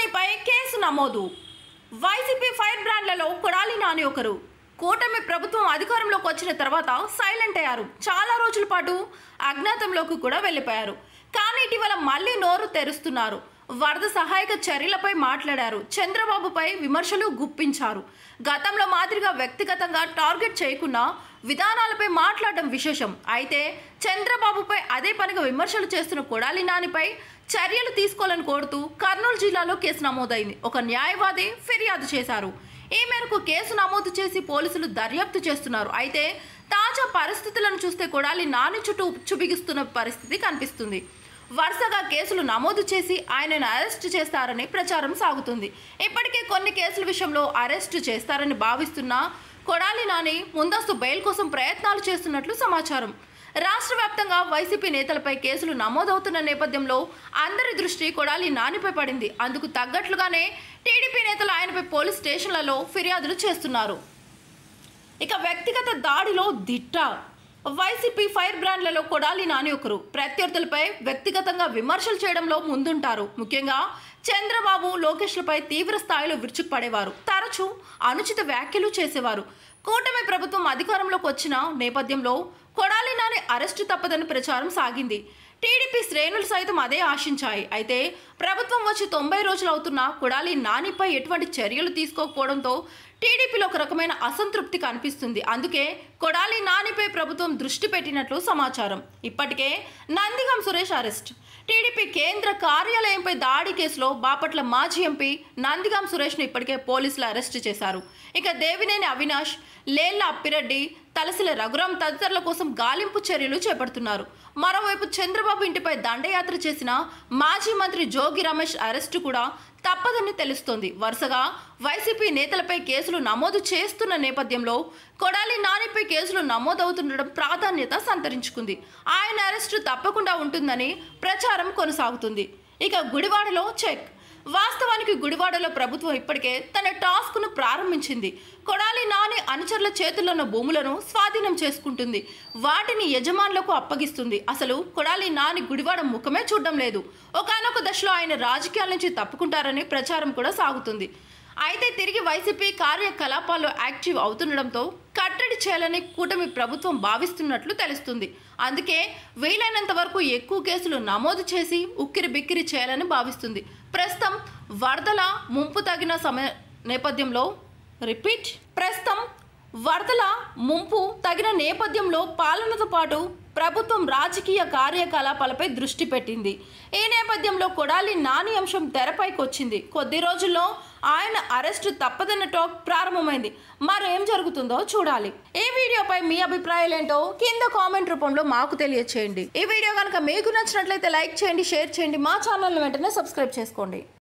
నానిపై case నమోదు YCP fire బ్రాండ్లలో కొడాలి నాని ఒకరు కూటమి ప్రభుత్వం అధికారంలోకి వచ్చిన తర్వాత సైలెంట్ అయ్యారు చాలా రోజుల పాటు అజ్ఞాతంలోకి కూడా వెళ్ళిపోయారు కానీ ఇటీవల మళ్ళీ నోరు తెరుస్తున్నారు వరద సహాయక చర్యలపై మాట్లాడారు చంద్రబాబుపై విమర్శలు గుప్పించారు గతంలో మాదిరిగా వ్యక్తిగతంగా టార్గెట్ చేయకుండా విధానాలపై మాట్లాడడం విశేషం అయితే చంద్రబాబుపై అదే పనిగా విమర్శలు చేస్తున్న కొడాలి నానిపై చర్యలు తీసుకోవాలని కోరుతూ కర్నూలు జిల్లాలో కేసు నమోదైంది ఒక న్యాయవాది ఫిర్యాదు చేశారు ఈ మేరకు కేసు నమోదు చేసి పోలీసులు దర్యాప్తు చేస్తున్నారు అయితే తాజా పరిస్థితులను చూస్తే కొడాలి నాని చుట్టూ చుబిగిస్తున్న పరిస్థితి కనిపిస్తుంది వరుసగా కేసులు నమోదు చేసి ఆయనను అరెస్ట్ చేస్తారని ప్రచారం సాగుతుంది ఇప్పటికే కొన్ని కేసుల విషయంలో అరెస్ట్ చేస్తారని భావిస్తున్న కొడాలి నాని ముందస్తు బెయిల్ కోసం ప్రయత్నాలు చేస్తున్నట్లు సమాచారం రాష్ట్ర వ్యాప్తంగా వైసీపీ నేతలపై కేసులు నమోదవుతున్న నేపథ్యంలో అందరి దృష్టి కొడాలి నానిపై పడింది అందుకు తగ్గట్లుగానే టీడీపీ నేతలు ఆయనపై పోలీస్ స్టేషన్లలో ఫిర్యాదులు చేస్తున్నారు ఇక వ్యక్తిగత దాడిలో దిట్ట వైసీపీ ఫైర్ బ్రాండ్లలో కొడాలి నాని ఒకరు ప్రత్యర్థులపై వ్యక్తిగతంగా విమర్శలు చేయడంలో ముందుంటారు ముఖ్యంగా చంద్రబాబు లోకేష్లపై తీవ్ర స్థాయిలో విరుచుకుపడేవారు తరచూ అనుచిత వ్యాఖ్యలు చేసేవారు కూటమి ప్రభుత్వం అధికారంలోకి వచ్చిన నేపథ్యంలో కొడాలి నాని అరెస్టు తప్పదని ప్రచారం సాగింది టీడీపీ శ్రేణులు సైతం అదే ఆశించాయి అయితే ప్రభుత్వం వచ్చి తొంభై రోజులు అవుతున్నా కొడాలి నానిపై ఎటువంటి చర్యలు తీసుకోకపోవడంతో టీడీపీలో ఒక రకమైన అసంతృప్తి కనిపిస్తుంది అందుకే కొడాలి నానిపై ప్రభుత్వం దృష్టి పెట్టినట్లు సమాచారం ఇప్పటికే నందిగం సురేష్ అరెస్ట్ టీడీపీ కేంద్ర కార్యాలయంపై దాడి కేసులో బాపట్ల మాజీ ఎంపీ నందిగాం సురేష్ను ఇప్పటికే పోలీసులు అరెస్ట్ చేశారు ఇక దేవినేని అవినాష్ లేళ్ల అప్పిరెడ్డి తలసిల రఘురాం తదితరుల కోసం గాలింపు చర్యలు చేపడుతున్నారు మరోవైపు చంద్రబాబు ఇంటిపై దండయాత్ర చేసిన మాజీ మంత్రి జోగి రమేష్ అరెస్టు కూడా తప్పదని తెలుస్తోంది వరుసగా వైసీపీ నేతలపై కేసులు నమోదు చేస్తున్న నేపథ్యంలో కొడాలి నానిపై కేసులు నమోదవుతుండడం ప్రాధాన్యత సంతరించుకుంది ఆయన అరెస్టు తప్పకుండా ఉంటుందని ప్రచారం కొనసాగుతుంది ఇక గుడివాడలో చెక్ వాస్తవానికి గుడివాడలో ప్రభుత్వం ఇప్పటికే తన టాస్క్ను ప్రారంభించింది కొడాలి నాని అనుచరుల చేతుల్లో ఉన్న భూములను స్వాధీనం చేసుకుంటుంది వాటిని యజమానులకు అప్పగిస్తుంది అసలు కొడాలి నాని గుడివాడ ముఖమే చూడడం లేదు ఒకనొక దశలో ఆయన రాజకీయాల నుంచి తప్పుకుంటారని ప్రచారం కూడా సాగుతుంది అయితే తిరిగి వైసీపీ కార్యకలాపాల్లో యాక్టివ్ అవుతుండడంతో కట్టడి చేయాలని కూటమి ప్రభుత్వం భావిస్తున్నట్లు తెలుస్తుంది అందుకే వీలైనంత వరకు ఎక్కువ కేసులు నమోదు చేసి ఉక్కిరి బిక్కిరి చేయాలని భావిస్తుంది ప్రస్తుతం వరదల ముంపు తగిన సమయ నేపథ్యంలో రిపీట్ ప్రస్తుతం వరదల ముంపు తగిన నేపథ్యంలో పాలనతో పాటు ప్రభుత్వం రాజకీయ కార్యకలాపాలపై దృష్టి పెట్టింది ఈ నేపథ్యంలో కొడాలి నాని అంశం తెరపైకి వచ్చింది కొద్ది రోజుల్లో ఆయన అరెస్టు తప్పదన్న టాక్ ప్రారంభమైంది మరేం జరుగుతుందో చూడాలి ఈ వీడియోపై మీ అభిప్రాయాలు ఏంటో కింద కామెంట్ రూపంలో మాకు తెలియచేయండి ఈ వీడియో కనుక మీకు నచ్చినట్లయితే లైక్ చేయండి షేర్ చేయండి మా ఛానల్ని వెంటనే సబ్స్క్రైబ్ చేసుకోండి